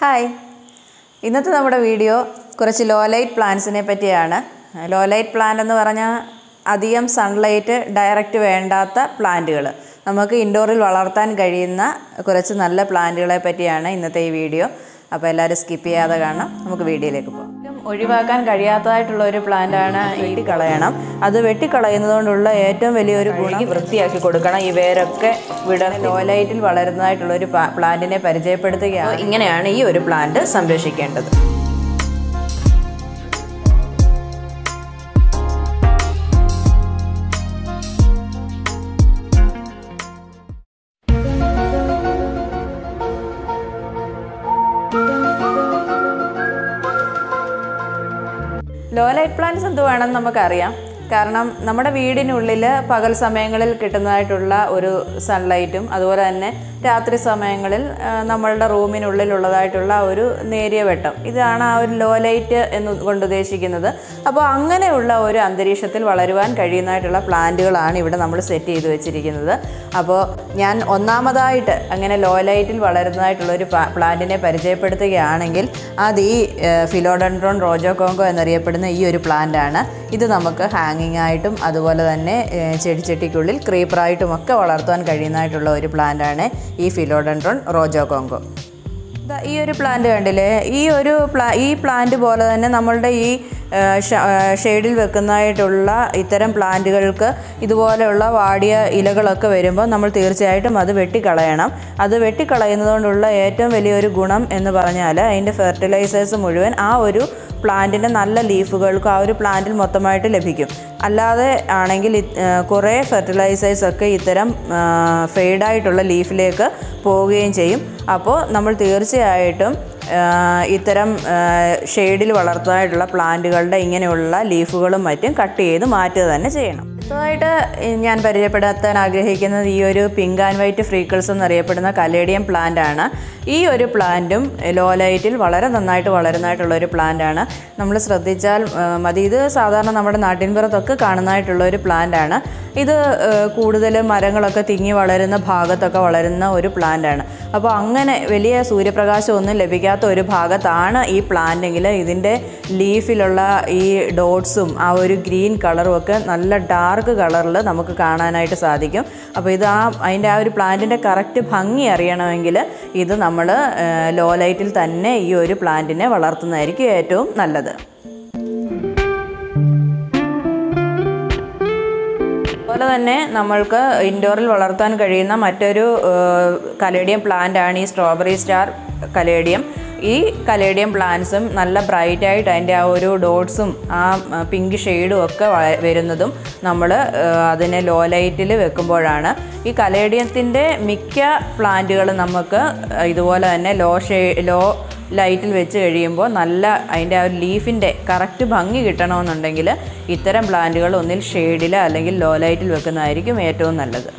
hi ഇന്നത്തെ നമ്മുടെ video കുറച്ച് ലോ ലൈറ്റ് പ്ലാന്റ്സിനെ പറ്റിയാണ് ലോ ലൈറ്റ് പ്ലാന്റ് എന്ന് പറഞ്ഞാൽ അധികം സൺലൈറ്റ് ഡയറക്റ്റ് വേണ്ടാത്ത പ്ലാന്റുകൾ നമുക്ക് ഇൻഡോറിൽ വളർത്താൻ കഴിയുന്ന കുറച്ച് നല്ല പ്ലാന്റുകളെ പറ്റിയാണ് ഇന്നത്തെ ഈ വീഡിയോ അപ്പോൾ എല്ലാവരും സ്കിപ്പ് ചെയ്യാതെ കാണാം നമുക്ക് വീഡിയോയിലേക്ക് പോകാം ഒഴിവാക്കാൻ കഴിയാത്തതായിട്ടുള്ള ഒരു പ്ലാന്റാണ് വെട്ടിക്കളയണം അത് വെട്ടിക്കളയുന്നത് കൊണ്ടുള്ള ഏറ്റവും വലിയൊരു ഗുണം വൃത്തിയാക്കി കൊടുക്കണം ഈ വേരൊക്കെ വിടർ ലോ ലൈറ്റിൽ വളരുന്നതായിട്ടുള്ള ഒരു പ്ലാന്റിനെ പരിചയപ്പെടുത്തുകയാണ് ഇങ്ങനെയാണ് ഈ ഒരു പ്ലാന്റ് സംരക്ഷിക്കേണ്ടത് ലോ ലൈറ്റ് പ്ലാന്റ്സ് എന്തുവാണെന്ന് നമുക്കറിയാം കാരണം നമ്മുടെ വീടിനുള്ളിൽ പകൽ സമയങ്ങളിൽ കിട്ടുന്നതായിട്ടുള്ള ഒരു സൺലൈറ്റും അതുപോലെ തന്നെ രാത്രി സമയങ്ങളിൽ ആ, നമ്മളുടെ റൂമിനുള്ളിലുള്ളതായിട്ടുള്ള ഒരു നേരിയ വെട്ടം ഇതാണ് ആ ഒരു ലോ ലൈറ്റ് എന്ന് കൊണ്ട് ഉദ്ദേശിക്കുന്നത് അപ്പോൾ അങ്ങനെയുള്ള ഒരു അന്തരീക്ഷത്തിൽ വളരുവാൻ കഴിയുന്നതായിട്ടുള്ള പ്ലാന്റുകളാണ് ഇവിടെ നമ്മൾ സെറ്റ് ചെയ്ത് വെച്ചിരിക്കുന്നത് അപ്പോൾ ഞാൻ ഒന്നാമതായിട്ട് അങ്ങനെ ലോ ലൈറ്റിൽ വളരുന്നതായിട്ടുള്ള ഒരു പ്ലാന്റിനെ പരിചയപ്പെടുത്തുകയാണെങ്കിൽ അത് ഈ ഫിലോഡൻഡ്രോൺ റോജോ കോങ്കോ എന്നറിയപ്പെടുന്ന ഈ ഒരു പ്ലാന്റ് ആണ് ഇത് നമുക്ക് ഹാങ്ങിങ് ആയിട്ടും അതുപോലെ തന്നെ ഏഹ്, ചെടിച്ചട്ടിക്കുള്ളിൽ ക്രീപ്പറായിട്ടും ഒക്കെ വളർത്താൻ കഴിയുന്നതായിട്ടുള്ള ഒരു പ്ലാന്റ് ആണ് ഈ ഫിലോഡൻഡ്രോൺ റോജോ കോങ്കോ ദാ ഈ ഒരു പ്ലാന്റ് കണ്ടില്ലേ ഈ ഒരു പ്ലാ ഈ പ്ലാന്റ് പോലെ തന്നെ നമ്മളുടെ ഈ ഷെയ്ഡിൽ വെക്കുന്നതായിട്ടുള്ള ഇത്തരം പ്ലാന്റുകൾക്ക് ഇതുപോലെയുള്ള വാടിയ ഇലകളൊക്കെ വരുമ്പോൾ നമ്മൾ തീർച്ചയായിട്ടും അത് വെട്ടിക്കളയണം അത് വെട്ടിക്കളയുന്നത് കൊണ്ടുള്ള ഏറ്റവും വലിയൊരു ഗുണം എന്ന് പറഞ്ഞാൽ അതിൻ്റെ ഫെർട്ടിലൈസേഴ്സ് മുഴുവൻ ആ ഒരു പ്ലാന്റിൻ്റെ നല്ല ലീഫുകൾക്ക് ആ ഒരു പ്ലാന്റിൽ മൊത്തമായിട്ട് ലഭിക്കും അല്ലാതെ ആണെങ്കിൽ ഇത്, ആ, കുറേ ഫെർട്ടിലൈസേഴ്സ് ഒക്കെ ഇത്തരം ഫെയ്ഡായിട്ടുള്ള ലീഫിലേക്ക് പോവുകയും ചെയ്യും അപ്പോൾ നമ്മൾ തീർച്ചയായിട്ടും ആ, ഇത്തരം ഷെയ്ഡിൽ വളർത്താനായിട്ടുള്ള പ്ലാന്റുകളുടെ ഇങ്ങനെയുള്ള ലീഫുകളും മറ്റും കട്ട് ചെയ്ത് മാറ്റുക തന്നെ ചെയ്യണം അടുത്തതായിട്ട് ഞാൻ പരിചയപ്പെടുത്താൻ ആഗ്രഹിക്കുന്നത് ഈ ഒരു പിങ്ക് ആൻഡ് വൈറ്റ് ഫ്രീക്കിൾസ് എന്നറിയപ്പെടുന്ന കലേഡിയം പ്ലാന്റ് ആണ് ഈ ഒരു പ്ലാന്റും ലോ ലൈറ്റിൽ വളരെ നന്നായിട്ട് വളരുന്നതായിട്ടുള്ള ഒരു പ്ലാന്റ് ആണ് നമ്മൾ ശ്രദ്ധിച്ചാൽ ആ, മതി ഇത് സാധാരണ നമ്മുടെ നാട്ടിൻപുറത്തൊക്കെ കാണുന്നതായിട്ടുള്ള ഒരു പ്ലാന്റ് ആണ് ഇത് കൂടുതൽ മരങ്ങളൊക്കെ തിങ്ങി വളരുന്ന ഭാഗത്തൊക്കെ വളരുന്ന ഒരു പ്ലാന്റ് ആണ് അപ്പോൾ അങ്ങനെ വലിയ സൂര്യപ്രകാശം ഒന്നും ലഭിക്കാത്ത ഒരു ഭാഗത്താണ് ഈ പ്ലാന്റെങ്കിൽ ഇതിൻ്റെ ലീഫിലുള്ള ഈ ഡോട്ട്സും ആ ഒരു ഗ്രീൻ കളറും ഒക്കെ നല്ല ഡാർക്ക് കളറിൽ നമുക്ക് കാണാനായിട്ട് സാധിക്കും അപ്പോൾ ഇത് ആ അതിൻ്റെ ആ ഒരു പ്ലാന്റിൻ്റെ കറക്റ്റ് ഭംഗി അറിയണമെങ്കിൽ ഇത് നമ്മൾ ലോ ലൈറ്റിൽ തന്നെ ഈ ഒരു പ്ലാന്റിനെ വളർത്തുന്നതായിരിക്കും ഏറ്റവും നല്ലത് അതുപോലെ തന്നെ നമ്മൾക്ക് ഇൻഡോറിൽ വളർത്താൻ കഴിയുന്ന മറ്റൊരു കലേഡിയം പ്ലാന്റ് ആണ് ഈ സ്ട്രോബെറി സ്റ്റാർ കലേഡിയം ഈ കലേഡിയം പ്ലാന്റ്സും നല്ല ബ്രൈറ്റ് ആയിട്ട് അതിൻ്റെ ആ ഒരു ഡോട്ട്സും ആ പിങ്ക് ഷെയ്ഡും ഒക്കെ വ- വരുന്നതും നമ്മൾ അതിനെ ലോ ലൈറ്റിൽ വെക്കുമ്പോഴാണ് ഈ കലേഡിയത്തിൻ്റെ മിക്ക പ്ലാന്റുകളും നമുക്ക് ഇതുപോലെ തന്നെ ലോ ഷേ ലോ ലൈറ്റിൽ വെച്ച് കഴിയുമ്പോൾ നല്ല അതിൻ്റെ ആ ഒരു ലീഫിൻ്റെ കറക്റ്റ് ഭംഗി കിട്ടണമെന്നുണ്ടെങ്കിൽ ഇത്തരം പ്ലാന്റുകൾ ഒന്നിൽ ഷെയ്ഡിൽ അല്ലെങ്കിൽ ലോ ലൈറ്റിൽ വെക്കുന്നതായിരിക്കും ഏറ്റവും നല്ലത്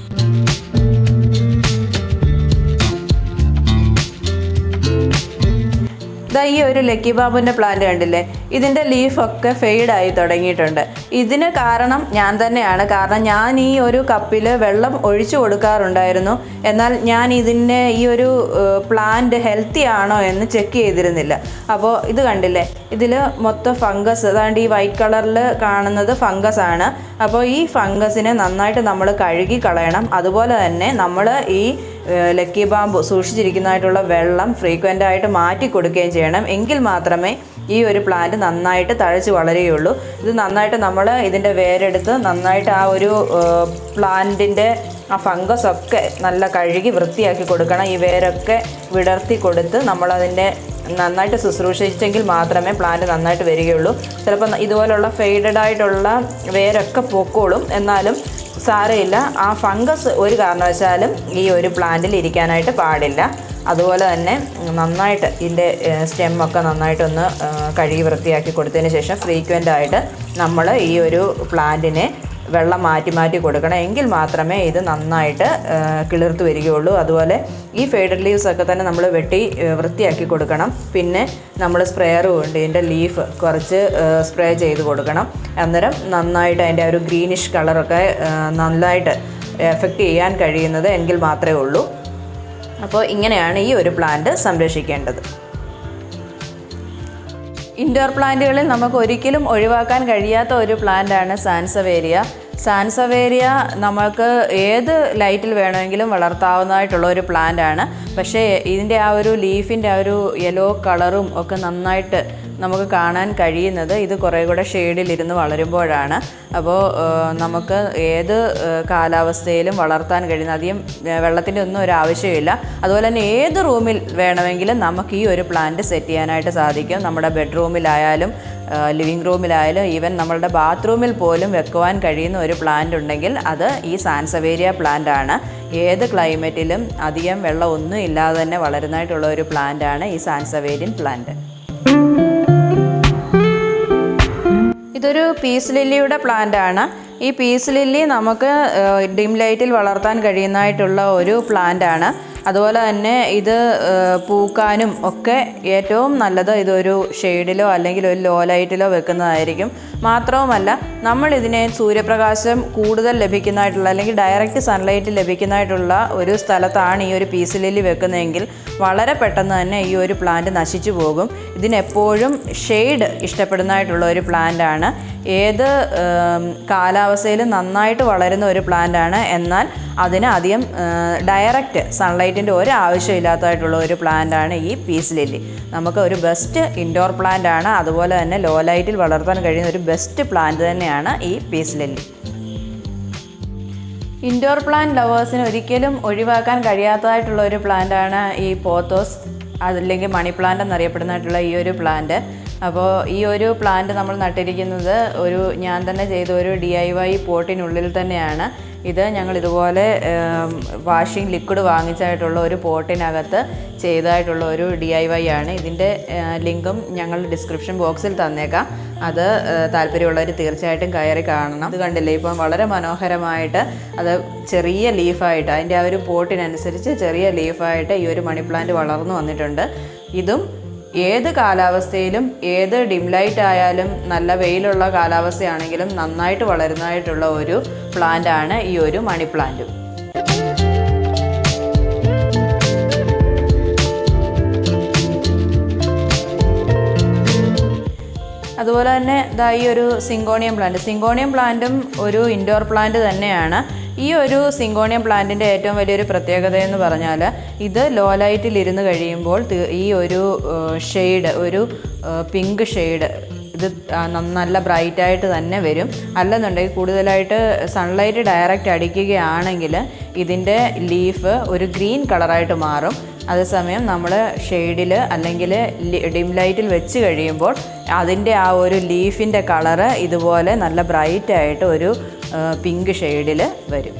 ഇതാ ഈ ഒരു ലക്കി ബാബുവിൻ്റെ പ്ലാന്റ് കണ്ടില്ലേ ഇതിൻ്റെ ലീഫൊക്കെ ഫെയ്ഡായി തുടങ്ങിയിട്ടുണ്ട് ഇതിന് കാരണം ഞാൻ തന്നെയാണ് കാരണം ഞാൻ ഈ ഒരു കപ്പിൽ വെള്ളം ഒഴിച്ചു കൊടുക്കാറുണ്ടായിരുന്നു എന്നാൽ ഞാൻ ഇതിൻ്റെ ഈ ഒരു പ്ലാന്റ് ഹെൽത്തി ആണോ എന്ന് ചെക്ക് ചെയ്തിരുന്നില്ല അപ്പോൾ ഇത് കണ്ടില്ലേ ഇതിൽ മൊത്തം ഫംഗസ് അതാണ്ട് ഈ വൈറ്റ് കളറിൽ കാണുന്നത് ഫംഗസ് ആണ് അപ്പോൾ ഈ ഫംഗസിനെ നന്നായിട്ട് നമ്മൾ കഴുകി കളയണം അതുപോലെ തന്നെ നമ്മൾ ഈ ഏഹ് ലക്കി ബാമ്പു സൂക്ഷിച്ചിരിക്കുന്നതായിട്ടുള്ള വെള്ളം ഫ്രീക്വൻ്റ് ആയിട്ട് മാറ്റി കൊടുക്കുകയും ചെയ്യണം എങ്കിൽ മാത്രമേ ഈ ഒരു പ്ലാന്റ് നന്നായിട്ട് തഴച്ച് വളരുകയുള്ളൂ ഇത് നന്നായിട്ട് നമ്മൾ ഇതിൻ്റെ വേരെടുത്ത് നന്നായിട്ട് ആ ഒരു പ്ലാന്റിൻ്റെ ആ ഫംഗസ് ഒക്കെ നല്ല കഴുകി വൃത്തിയാക്കി കൊടുക്കണം ഈ വേരൊക്കെ വിടർത്തി കൊടുത്ത് നമ്മളതിൻ്റെ നന്നായിട്ട് ശുശ്രൂഷിച്ചെങ്കിൽ മാത്രമേ പ്ലാന്റ് നന്നായിട്ട് വരികയുള്ളൂ ചിലപ്പോൾ ഇതുപോലുള്ള ഫെയ്ഡഡ് ആയിട്ടുള്ള വേരൊക്കെ പൊക്കോളും എന്നാലും സാരമില്ല ആ ഫംഗസ് ഒരു കാരണവശാലും ഈ ഒരു പ്ലാന്റിൽ ഇരിക്കാനായിട്ട് പാടില്ല അതുപോലെ തന്നെ നന്നായിട്ട് ഇതിൻ്റെ സ്റ്റെമ്മൊക്കെ നന്നായിട്ടൊന്ന് ആ, കഴുകി വൃത്തിയാക്കി കൊടുത്തതിന് ശേഷം ഫ്രീക്വൻ്റ് ആയിട്ട് നമ്മൾ ഈ ഒരു പ്ലാന്റിനെ വെള്ളം മാറ്റി മാറ്റി കൊടുക്കണം എങ്കിൽ മാത്രമേ ഇത് നന്നായിട്ട് ആ, കിളിർത്ത് വരികയുള്ളൂ അതുപോലെ ഈ ഫെയ്ഡഡ് ലീവ്സ് ഒക്കെ തന്നെ നമ്മൾ വെട്ടി ആ, വൃത്തിയാക്കി കൊടുക്കണം പിന്നെ നമ്മൾ സ്പ്രെയർ കൊണ്ട് ഇതിൻ്റെ ലീഫ് കുറച്ച് സ്പ്രേ ചെയ്ത് കൊടുക്കണം അന്നേരം നന്നായിട്ട് അതിൻ്റെ ആ ഒരു ഗ്രീനിഷ് കളറൊക്കെ ആ, നന്നായിട്ട് എഫക്റ്റ് ചെയ്യാൻ കഴിയുന്നത് എങ്കിൽ മാത്രമേ ഉള്ളൂ അപ്പോൾ ഇങ്ങനെയാണ് ഈ ഒരു പ്ലാന്റ് സംരക്ഷിക്കേണ്ടത് ഇൻഡോർ പ്ലാന്റുകളിൽ നമുക്ക് ഒരിക്കലും ഒഴിവാക്കാൻ കഴിയാത്ത ഒരു പ്ലാന്റാണ് സാൻസവേരിയ സാൻസവേരിയ നമുക്ക് ഏത് ലൈറ്റിൽ വേണമെങ്കിലും വളർത്താവുന്നതായിട്ടുള്ള ഒരു പ്ലാന്റ് ആണ് പക്ഷേ ഇതിൻ്റെ ആ ഒരു ലീഫിൻ്റെ ആ ഒരു യെല്ലോ കളറും ഒക്കെ നന്നായിട്ട് നമുക്ക് കാണാൻ കഴിയുന്നത് ഇത് കുറേ കൂടെ ഷെയ്ഡിലിരുന്ന് വളരുമ്പോഴാണ് അപ്പോൾ നമുക്ക് ഏത് ഏഹ്, കാലാവസ്ഥയിലും വളർത്താൻ കഴിയുന്ന അധികം ഏഹ്, വെള്ളത്തിൻ്റെ ഒന്നും ഒരു ആവശ്യമില്ല അതുപോലെ തന്നെ ഏത് റൂമിൽ വേണമെങ്കിലും നമുക്ക് ഈ ഒരു പ്ലാന്റ് സെറ്റ് ചെയ്യാനായിട്ട് സാധിക്കും നമ്മുടെ ബെഡ്റൂമിലായാലും ലിവിങ് റൂമിലായാലും ഈവൻ നമ്മളുടെ ബാത്റൂമിൽ പോലും വെക്കുവാൻ കഴിയുന്ന ഒരു പ്ലാന്റ് ഉണ്ടെങ്കിൽ അത് ഈ സാൻസവേരിയ പ്ലാന്റ് ആണ് ഏത് ക്ലൈമറ്റിലും അധികം വെള്ളം ഒന്നും ഇല്ലാതെ തന്നെ വളരുന്നതായിട്ടുള്ള ഒരു പ്ലാന്റ് ആണ് ഈ സാൻസവേരിയൻ പ്ലാന്റ് ഇതൊരു പീസ് ലില്ലിയുടെ പ്ലാന്റ് ആണ് ഈ പീസ് ലില്ലി നമുക്ക് ഡിം ലൈറ്റിൽ വളർത്താൻ കഴിയുന്നതായിട്ടുള്ള ഒരു പ്ലാന്റ് ആണ് അതുപോലെ തന്നെ ഇത് ഏഹ്, പൂക്കാനും ഒക്കെ ഏറ്റവും നല്ലത് ഇതൊരു ഷെയ്ഡിലോ അല്ലെങ്കിൽ ഒരു ലോ ലൈറ്റിലോ വെക്കുന്നതായിരിക്കും മാത്രവുമല്ല നമ്മൾ ഇതിനെ സൂര്യപ്രകാശം കൂടുതൽ ലഭിക്കുന്നതായിട്ടുള്ള അല്ലെങ്കിൽ ഡയറക്റ്റ് സൺലൈറ്റ് ലഭിക്കുന്നതായിട്ടുള്ള ഒരു സ്ഥലത്താണ് ഈ ഒരു പീസ് ലില്ലി വെക്കുന്നതെങ്കിൽ വളരെ പെട്ടെന്ന് തന്നെ ഈ ഒരു പ്ലാന്റ് നശിച്ചു പോകും ഇതിനെപ്പോഴും ഷെയ്ഡ് ഇഷ്ടപ്പെടുന്നതായിട്ടുള്ള ഒരു പ്ലാന്റ് ആണ് ഏത് ഏം, കാലാവസ്ഥയിലും നന്നായിട്ട് വളരുന്ന ഒരു പ്ലാന്റ് ആണ് എന്നാൽ അതിന് അധികം ഡയറക്റ്റ് സൺലൈറ്റിൻ്റെ ഒരു ആവശ്യമില്ലാത്തതായിട്ടുള്ള ഒരു പ്ലാന്റ് ആണ് ഈ പീസ് ലില്ലി നമുക്ക് ഒരു ബെസ്റ്റ് ഇൻഡോർ പ്ലാന്റ് ആണ് അതുപോലെ തന്നെ ലോ ലൈറ്റിൽ വളർത്താൻ കഴിയുന്ന ഒരു ബെസ്റ്റ് പ്ലാന്റ് തന്നെയാണ് ഈ പീസ് ലില്ലി ഇൻഡോർ പ്ലാന്റ് ലവേഴ്സിന് ഒരിക്കലും ഒഴിവാക്കാൻ കഴിയാത്തതായിട്ടുള്ള ഒരു പ്ലാന്റാണ് ഈ പോത്തോസ് അതല്ലെങ്കിൽ മണി പ്ലാന്റ് എന്നറിയപ്പെടുന്നതായിട്ടുള്ള ഈ ഒരു പ്ലാന്റ് അപ്പോൾ ഈ ഒരു പ്ലാന്റ് നമ്മൾ നട്ടിരിക്കുന്നത് ഒരു ഞാൻ തന്നെ ചെയ്ത ഒരു ഡി ഐ വൈ പോട്ടിനുള്ളിൽ തന്നെയാണ് ഇത് ഞങ്ങൾ ഇതുപോലെ വാഷിംഗ് ലിക്വിഡ് വാങ്ങിച്ചായിട്ടുള്ള ഒരു പോട്ടിനകത്ത് ചെയ്തതായിട്ടുള്ള ഒരു ഡി ഐ വൈ ആണ് ഇതിൻ്റെ ലിങ്കും ഞങ്ങൾ ഡിസ്ക്രിപ്ഷൻ ബോക്സിൽ തന്നേക്കാം അത് ഏഹ്, താല്പര്യമുള്ളവർ തീർച്ചയായിട്ടും കയറി കാണണം ഇത് കണ്ടില്ലേ ഇപ്പം വളരെ മനോഹരമായിട്ട് അത് ചെറിയ ലീഫായിട്ട് അതിൻ്റെ ആ ഒരു പോട്ടിനനുസരിച്ച് ചെറിയ ലീഫായിട്ട് ഈ ഒരു മണി പ്ലാന്റ് വളർന്നു വന്നിട്ടുണ്ട് ഇതും ഏത് കാലാവസ്ഥയിലും ഏത് ഡിം ലൈറ്റ് ആയാലും നല്ല വെയിലുള്ള കാലാവസ്ഥയാണെങ്കിലും നന്നായിട്ട് വളരുന്നതായിട്ടുള്ള ഒരു പ്ലാന്റ് ആണ് ഈ ഒരു മണി പ്ലാന്റും അതുപോലെ തന്നെ ഇതാ ഈ ഒരു സിങ്കോണിയം പ്ലാന്റ് സിങ്കോണിയം പ്ലാന്റും ഒരു ഇൻഡോർ പ്ലാന്റ് തന്നെയാണ് ഈ ഒരു സിങ്കോണിയം പ്ലാന്റിൻ്റെ ഏറ്റവും വലിയൊരു പ്രത്യേകത എന്ന് പറഞ്ഞാൽ ഇത് ലോ ലൈറ്റിൽ ഇരുന്ന് കഴിയുമ്പോൾ തി- ഈ ഒരു ഷെയ്ഡ് ഒരു പിങ്ക് ഷെയ്ഡ് ഇത് ആ, ന- നല്ല ബ്രൈറ്റ് ആയിട്ട് തന്നെ വരും അല്ലെന്നുണ്ടെങ്കിൽ കൂടുതലായിട്ട് സൺലൈറ്റ് ഡയറക്റ്റ് അടിക്കുകയാണെങ്കിൽ ഇതിൻ്റെ ലീഫ് ഒരു ഗ്രീൻ കളറായിട്ട് മാറും അതേസമയം നമ്മൾ ഷെയ്ഡിൽ അല്ലെങ്കിൽ ഡിം ലൈറ്റിൽ വെച്ച് കഴിയുമ്പോൾ അതിൻ്റെ ആ ഒരു ലീഫിൻ്റെ കളറ് ഇതുപോലെ നല്ല ബ്രൈറ്റ് ആയിട്ട് ഒരു പിങ്ക് ഷെയ്ഡിൽ വരും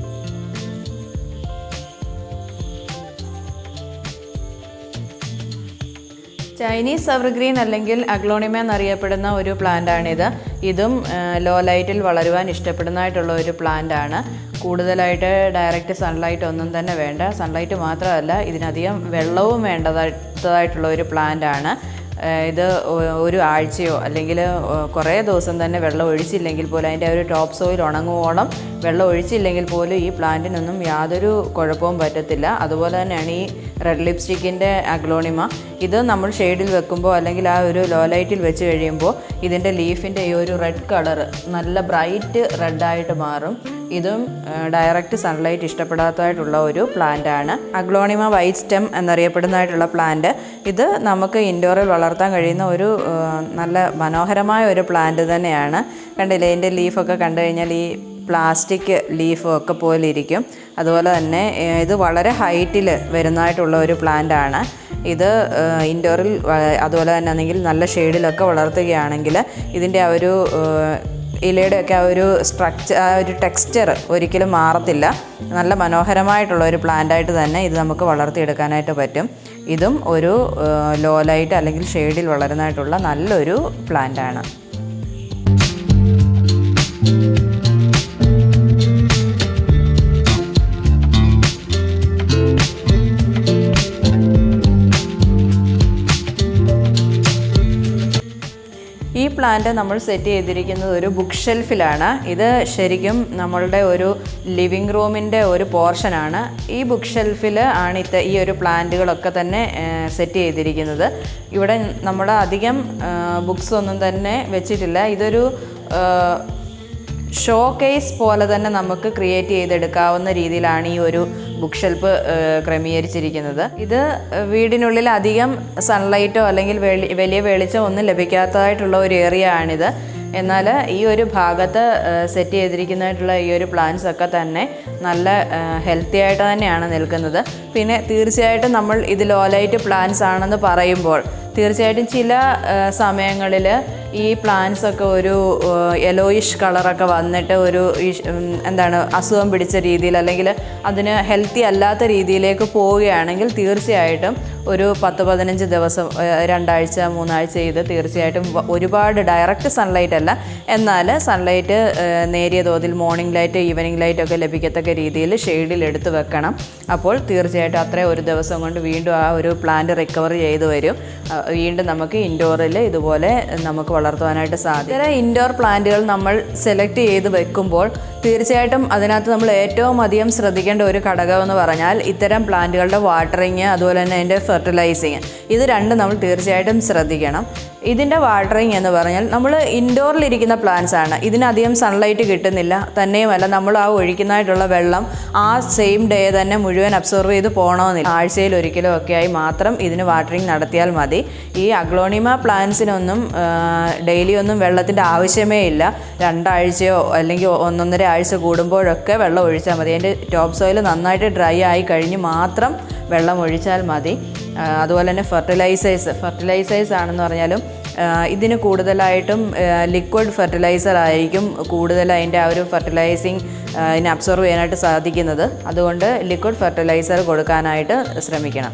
ചൈനീസ് എവർഗ്രീൻ അല്ലെങ്കിൽ അഗ്ലോണിമ എന്നറിയപ്പെടുന്ന ഒരു പ്ലാന്റാണിത് ഇതും ലോ ലൈറ്റിൽ വളരുവാൻ ഇഷ്ടപ്പെടുന്നതായിട്ടുള്ള ഒരു പ്ലാന്റ് ആണ് കൂടുതലായിട്ട് ഡയറക്റ്റ് സൺലൈറ്റ് ഒന്നും തന്നെ വേണ്ട സൺലൈറ്റ് മാത്രമല്ല ഇതിനധികം വെള്ളവും വേണ്ടതായിട്ടുള്ള ഒരു പ്ലാന്റ് ആണ് ഏഹ് ഇത് ഒ- ഒരു ആഴ്ചയോ അല്ലെങ്കിൽ കുറേ ദിവസം തന്നെ വെള്ളം ഒഴിച്ചില്ലെങ്കിൽ പോലും അതിൻ്റെ ആ ഒരു ടോപ്പ് സോയിൽ ഉണങ്ങുവോളം വെള്ളം ഒഴിച്ചില്ലെങ്കിൽ പോലും ഈ പ്ലാന്റിനൊന്നും യാതൊരു കുഴപ്പവും പറ്റത്തില്ല അതുപോലെ തന്നെയാണ് ഈ റെഡ് ലിപ്സ്റ്റിക്കിൻ്റെ അഗ്ലോണിമ ഇത് നമ്മൾ ഷെയ്ഡിൽ വെക്കുമ്പോൾ അല്ലെങ്കിൽ ആ ഒരു ലോ ലൈറ്റിൽ വെച്ച് കഴിയുമ്പോൾ ഇതിൻ്റെ ലീഫിൻ്റെ ഈ ഒരു റെഡ് കളറ് നല്ല ബ്രൈറ്റ് റെഡായിട്ട് മാറും ഇതും ഡയറക്റ്റ് സൺലൈറ്റ് ഇഷ്ടപ്പെടാത്തതായിട്ടുള്ള ഒരു പ്ലാന്റ് ആണ് അഗ്ലോണിമ വൈറ്റ് സ്റ്റെം എന്നറിയപ്പെടുന്നതായിട്ടുള്ള പ്ലാന്റ് ഇത് നമുക്ക് ഇൻഡോറിൽ വളർത്താൻ കഴിയുന്ന ഒരു ആ, നല്ല മനോഹരമായ ഒരു പ്ലാന്റ് തന്നെയാണ് കണ്ടില്ലേ ഇതിൻ്റെ ലീഫൊക്കെ കണ്ടു കഴിഞ്ഞാൽ ഈ പ്ലാസ്റ്റിക് ലീഫും ഒക്കെ പോലെ ഇരിക്കും അതുപോലെ തന്നെ ഏ, ഇത് വളരെ ഹൈറ്റിൽ വരുന്നതായിട്ടുള്ള ഒരു പ്ലാന്റ് ആണ് ഇത് ഇൻഡോറിൽ അതുപോലെ തന്നെ ആണെങ്കിൽ നല്ല ഷെയ്ഡിലൊക്കെ വളർത്തുകയാണെങ്കിൽ ഇതിൻ്റെ ആ ഒരു ഏ, ഇലയുടെയൊക്കെ ആ ഒരു സ്ട്രക്ചർ ആ ഒരു ടെക്സ്ചർ ഒരിക്കലും മാറത്തില്ല നല്ല മനോഹരമായിട്ടുള്ള ഒരു പ്ലാന്റായിട്ട് തന്നെ ഇത് നമുക്ക് വളർത്തിയെടുക്കാനായിട്ട് പറ്റും ഇതും ഒരു ലോ ലൈറ്റ് അല്ലെങ്കിൽ ഷെയ്ഡിൽ വളരുന്നതായിട്ടുള്ള നല്ലൊരു പ്ലാന്റാണ് ഈ പ്ലാന്റ് നമ്മൾ സെറ്റ് ചെയ്തിരിക്കുന്നത് ഒരു ബുക്ക് ഷെൽഫിലാണ് ഇത് ശരിക്കും നമ്മളുടെ ഒരു ലിവിങ് റൂമിൻ്റെ ഒരു പോർഷനാണ് ഈ ബുക്ക് ഷെൽഫിൽ ആണ് ഇത്ത ഈ ഒരു പ്ലാന്റുകളൊക്കെ തന്നെ സെറ്റ് ചെയ്തിരിക്കുന്നത് ഇവിടെ നമ്മൾ അധികം ബുക്സ് ഒന്നും തന്നെ വെച്ചിട്ടില്ല ഇതൊരു ആ, ഷോ കേസ് പോലെ തന്നെ നമുക്ക് ക്രിയേറ്റ് ചെയ്തെടുക്കാവുന്ന രീതിയിലാണ് ഈ ഒരു ബുക്ക് ഷെൽഫ് ക്രമീകരിച്ചിരിക്കുന്നത് ഇത് വീടിനുള്ളിൽ അധികം സൺലൈറ്റോ അല്ലെങ്കിൽ വെളി വലിയ വെളിച്ചം ഒന്നും ലഭിക്കാത്തതായിട്ടുള്ള ഒരു ഏരിയ ആണിത് എന്നാൽ ഈ ഒരു ഭാഗത്ത് സെറ്റ് ചെയ്തിരിക്കുന്നതായിട്ടുള്ള ഈ ഒരു പ്ലാന്റ്സ് ഒക്കെ തന്നെ നല്ല ഹെൽത്തി ആയിട്ട് തന്നെയാണ് നിൽക്കുന്നത് പിന്നെ തീർച്ചയായിട്ടും നമ്മൾ ഇത് ലോലൈറ്റ് പ്ലാന്റ്സ് ആണെന്ന് പറയുമ്പോൾ തീർച്ചയായിട്ടും ചില സമയങ്ങളിൽ ഈ പ്ലാന്റ്സ് ഒക്കെ ഒരു യെലോയിഷ് കളറൊക്കെ വന്നിട്ട് ഒരു ഇഷ്- ഉം, എന്താണ് അസുഖം പിടിച്ച രീതിയിൽ അല്ലെങ്കിൽ അതിന് ഹെൽത്തി അല്ലാത്ത രീതിയിലേക്ക് പോവുകയാണെങ്കിൽ തീർച്ചയായിട്ടും ഒരു പത്ത് പതിനഞ്ച് ദിവസം ഏഹ്, രണ്ടാഴ്ച മൂന്നാഴ്ച ഇത് തീർച്ചയായിട്ടും വ- ഒരുപാട് ഡയറക്റ്റ് സൺലൈറ്റ് അല്ല എന്നാൽ സൺലൈറ്റ് നേരിയ തോതിൽ മോർണിംഗ് ലൈറ്റ് ഈവനിങ് ലൈറ്റ് ഒക്കെ ലഭിക്കത്തക്ക രീതിയിൽ ഷെയ്ഡിൽ എടുത്ത് വെക്കണം അപ്പോൾ തീർച്ചയായിട്ടും അത്രയും ഒരു ദിവസം കൊണ്ട് വീണ്ടും ആ ഒരു പ്ലാന്റ് റിക്കവർ ചെയ്ത് വരും ആ, വീണ്ടും നമുക്ക് ഇൻഡോറിൽ ഇതുപോലെ നമുക്ക് വളർത്തുവാനായിട്ട് സാധിക്കും ഇത്തരം ഇൻഡോർ പ്ലാന്റുകൾ നമ്മൾ സെലക്ട് ചെയ്ത് വെക്കുമ്പോൾ തീർച്ചയായിട്ടും അതിനകത്ത് നമ്മൾ ഏറ്റവും അധികം ശ്രദ്ധിക്കേണ്ട ഒരു ഘടകം എന്ന് പറഞ്ഞാൽ ഇത്തരം പ്ലാന്റുകളുടെ വാട്ടറിങ് അതുപോലെ തന്നെ അതിൻ്റെ ഫെർട്ടിലൈസിങ് ഇത് രണ്ടും നമ്മൾ തീർച്ചയായിട്ടും ശ്രദ്ധിക്കണം ഇതിൻ്റെ വാട്ടറിങ് എന്ന് പറഞ്ഞാൽ നമ്മൾ ഇൻഡോറിലിരിക്കുന്ന പ്ലാന്റ്സ് ആണ് ഇതിനധികം സൺലൈറ്റ് കിട്ടുന്നില്ല തന്നെയുമല്ല നമ്മൾ ആ ഒഴിക്കുന്നതായിട്ടുള്ള വെള്ളം ആ സെയിം ഡേ തന്നെ മുഴുവൻ അബ്സോർവ് ചെയ്ത് പോകണമെന്നില്ല ആഴ്ചയിൽ ഒരിക്കലും ഒക്കെ ആയി മാത്രം ഇതിന് വാട്ടറിങ് നടത്തിയാൽ മതി ഈ അഗ്ലോണിമ പ്ലാന്റ്സിനൊന്നും ഡെയിലി ഒന്നും വെള്ളത്തിൻ്റെ ആവശ്യമേ ഇല്ല രണ്ടാഴ്ചയോ അല്ലെങ്കിൽ ഒന്നൊന്നര ആഴ്ച കൂടുമ്പോഴൊക്കെ വെള്ളം ഒഴിച്ചാൽ മതി അതിൻ്റെ ടോപ്പ് സോയിൽ നന്നായിട്ട് ഡ്രൈ ആയി കഴിഞ്ഞ് മാത്രം വെള്ളം ഒഴിച്ചാൽ മതി ആ, അതുപോലെ തന്നെ ഫെർട്ടിലൈസേഴ്സ് ഫെർട്ടിലൈസേഴ്സ് ആണെന്ന് പറഞ്ഞാലും ആ, ഇതിന് കൂടുതലായിട്ടും ലിക്വിഡ് ഫെർട്ടിലൈസർ ആയിരിക്കും കൂടുതൽ അതിൻ്റെ ആ ഒരു ഫെർട്ടിലൈസിങ് ഇതിനെ അബ്സോർവ് ചെയ്യാനായിട്ട് സാധിക്കുന്നത് അതുകൊണ്ട് ലിക്വിഡ് ഫെർട്ടിലൈസർ കൊടുക്കാനായിട്ട് ശ്രമിക്കണം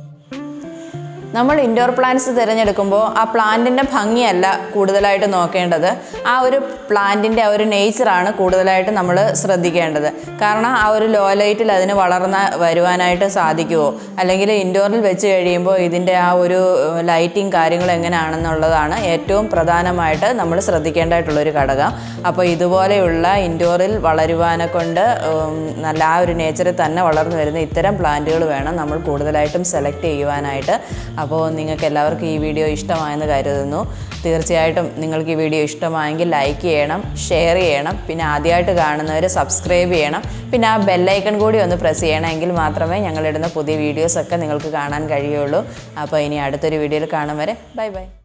നമ്മൾ ഇൻഡോർ പ്ലാന്റ്സ് തിരഞ്ഞെടുക്കുമ്പോൾ ആ പ്ലാന്റിൻ്റെ ഭംഗിയല്ല കൂടുതലായിട്ട് നോക്കേണ്ടത് ആ ഒരു പ്ലാന്റിൻ്റെ ആ ഒരു നേച്ചറാണ് കൂടുതലായിട്ട് നമ്മൾ ശ്രദ്ധിക്കേണ്ടത് കാരണം ആ ഒരു ലോ ലൈറ്റിൽ അതിന് വളർന്ന വരുവാനായിട്ട് സാധിക്കുമോ അല്ലെങ്കിൽ ഇൻഡോറിൽ വെച്ച് കഴിയുമ്പോൾ ഇതിൻ്റെ ആ ഒരു ലൈറ്റിംഗ് കാര്യങ്ങൾ എങ്ങനെയാണെന്നുള്ളതാണ് ഏറ്റവും പ്രധാനമായിട്ട് നമ്മൾ ശ്രദ്ധിക്കേണ്ടതായിട്ടുള്ളൊരു ഘടകം അപ്പോൾ ഇതുപോലെയുള്ള ഇൻഡോറിൽ വളരുവാനെ കൊണ്ട് ഉം, നല്ല ആ ഒരു നേച്ചറിൽ തന്നെ വളർന്നു വരുന്ന ഇത്തരം പ്ലാന്റുകൾ വേണം നമ്മൾ കൂടുതലായിട്ടും സെലക്ട് ചെയ്യുവാനായിട്ട് അപ്പോൾ നിങ്ങൾക്ക് എല്ലാവർക്കും ഈ വീഡിയോ ഇഷ്ടമായെന്ന് കരുതുന്നു തീർച്ചയായിട്ടും നിങ്ങൾക്ക് ഈ വീഡിയോ ഇഷ്ടമായെങ്കിൽ ലൈക്ക് ചെയ്യണം ഷെയർ ചെയ്യണം പിന്നെ ആദ്യമായിട്ട് കാണുന്നവർ സബ്സ്ക്രൈബ് ചെയ്യണം പിന്നെ ആ ബെല്ലൈക്കൺ കൂടി ഒന്ന് പ്രസ് ചെയ്യണമെങ്കിൽ മാത്രമേ ഞങ്ങളിടുന്ന പുതിയ വീഡിയോസൊക്കെ നിങ്ങൾക്ക് കാണാൻ കഴിയുള്ളൂ അപ്പോൾ ഇനി അടുത്തൊരു വീഡിയോയിൽ കാണും വരെ ബൈ ബൈ